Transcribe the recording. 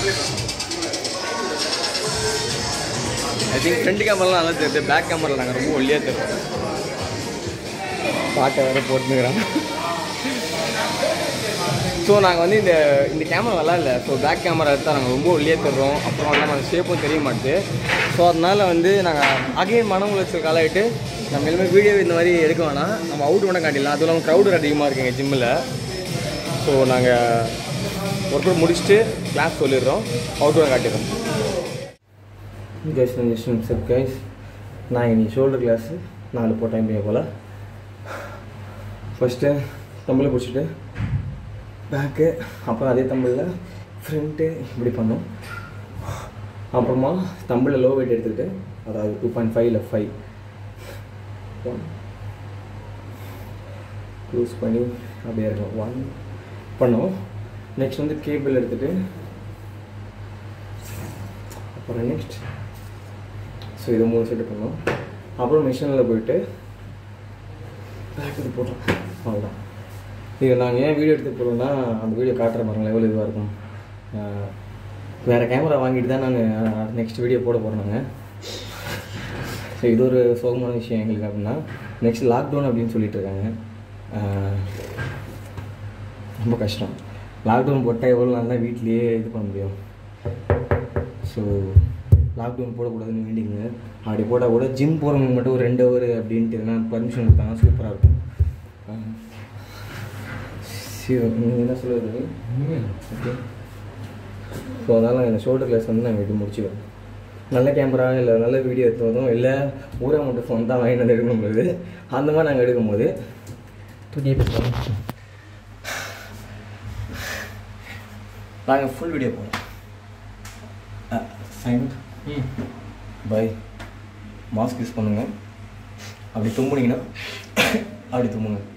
I think front கேமராலாம் நல்லா தெரியுது பேக் கேமரா நாங்கள் ரொம்ப ஒல்லியாக தெரியும் பாட்டை வேறு போட்டுனுக்குறாங்க ஸோ நாங்கள் வந்து இந்த இந்த கேமரா நல்லா இல்லை ஸோ பேக் கேமரா எடுத்தால் நாங்கள் ரொம்ப ஒல்லியாக தர்றோம் அப்புறம் வந்து நம்ம ஷேப்பும் தெரிய மாட்டுது ஸோ அதனால் வந்து நாங்கள் அகைன் மனம் உளைச்சல் காலாயிட்டு நம்ம எல்லாமே வீடியோ இந்த மாதிரி எடுக்க வேணாம் நம்ம அவுட் வேணால் காட்டிடலாம் அதுவும் இல்லாமல் க்ரௌடு அதிகமாக இருக்குங்க ஜிம்மில் ஸோ நாங்கள் ஒர்க் அவுட் முடிச்சுட்டு கிளாஸ் சொல்லிடுறோம் அவுட் வேணால் காட்டிடுறோம் ஜஸ்ட் ஜஸ்ட் சார் கைஸ் நான் இன்னைக்கு ஷோல்டர் கிளாஸு நாலு போட்டேன் இப்படியே போல் ஃபஸ்ட்டு நம்மளே பிடிச்சிட்டு பேக்கு அப்புறம் அதே தம்பிளில் ஃப்ரண்ட்டு இப்படி பண்ணோம் அப்புறமா தம்பிளில் லோ வெயிட் எடுத்துக்கிட்டு அதாவது டூ பாயிண்ட் ஃபைவ் இல்லை ஃபைவ் க்ளூஸ் பண்ணி அப்படியே இருக்கும் ஒன் பண்ணோம் நெக்ஸ்ட் வந்து கேபிள் எடுத்துகிட்டு அப்புறம் நெக்ஸ்ட் ஸோ இது மூணு செட்டு பண்ணோம் அப்புறம் மிஷினில் போயிட்டு பேக் இது போட்டோம் அவ்வளோதான் இது நாங்கள் ஏன் வீடியோ எடுத்து போகிறோம்னா அந்த வீடியோ காட்டுற பாருங்களேன் எவ்வளோ இதுவாக இருக்கும் ஆஹ் வேறு கேமரா வாங்கிட்டு தான் நாங்கள் நெக்ஸ்ட் வீடியோ போட போகிறோம் நாங்கள் ஸோ இது ஒரு சோகமான விஷயம் எங்களுக்கு அப்படின்னா நெக்ஸ்ட் லாக்டவுன் அப்படின்னு சொல்லிட்டு இருக்காங்க ஆஹ் ரொம்ப கஷ்டம் லாக்டவுன் போட்டால் எவ்வளோ நாள் தான் வீட்லேயே இது பண்ண முடியும் ஸோ லாக்டவுன் போடக்கூடாதுன்னு வேண்டிங்க அப்படி போட்டால் கூட ஜிம் போகிறவங்க மட்டும் ஒரு ரெண்டு ஹவர் அப்படின்ட்டு எதனா பர்மிஷன் கொடுத்தாங்கன்னா சூப்பராக இருக்கும் சரி நீங்கள் என்ன சொல்லுறது ஓகே ஸோ அதனால் இந்த ஷோல்டர் கிளாஸ் வந்து நாங்கள் இது முடிச்சுக்கிறோம் நல்ல கேமரா இல்லை நல்ல வீடியோ எடுத்து வந்தோம் இல்லை ஊரா மட்டும் ஃபோன் தான் வாங்கிட்டு வந்து எடுக்கணும் போது அந்த மாதிரி நாங்கள் எடுக்கும்போது தூக்கியே பேசுகிறோம் நாங்கள் ஃபுல் வீடியோ போகிறோம் சைன் பை மாஸ்க் யூஸ் பண்ணுங்கள் அப்படி தும்புனீங்கன்னா அப்படி தும்புங்க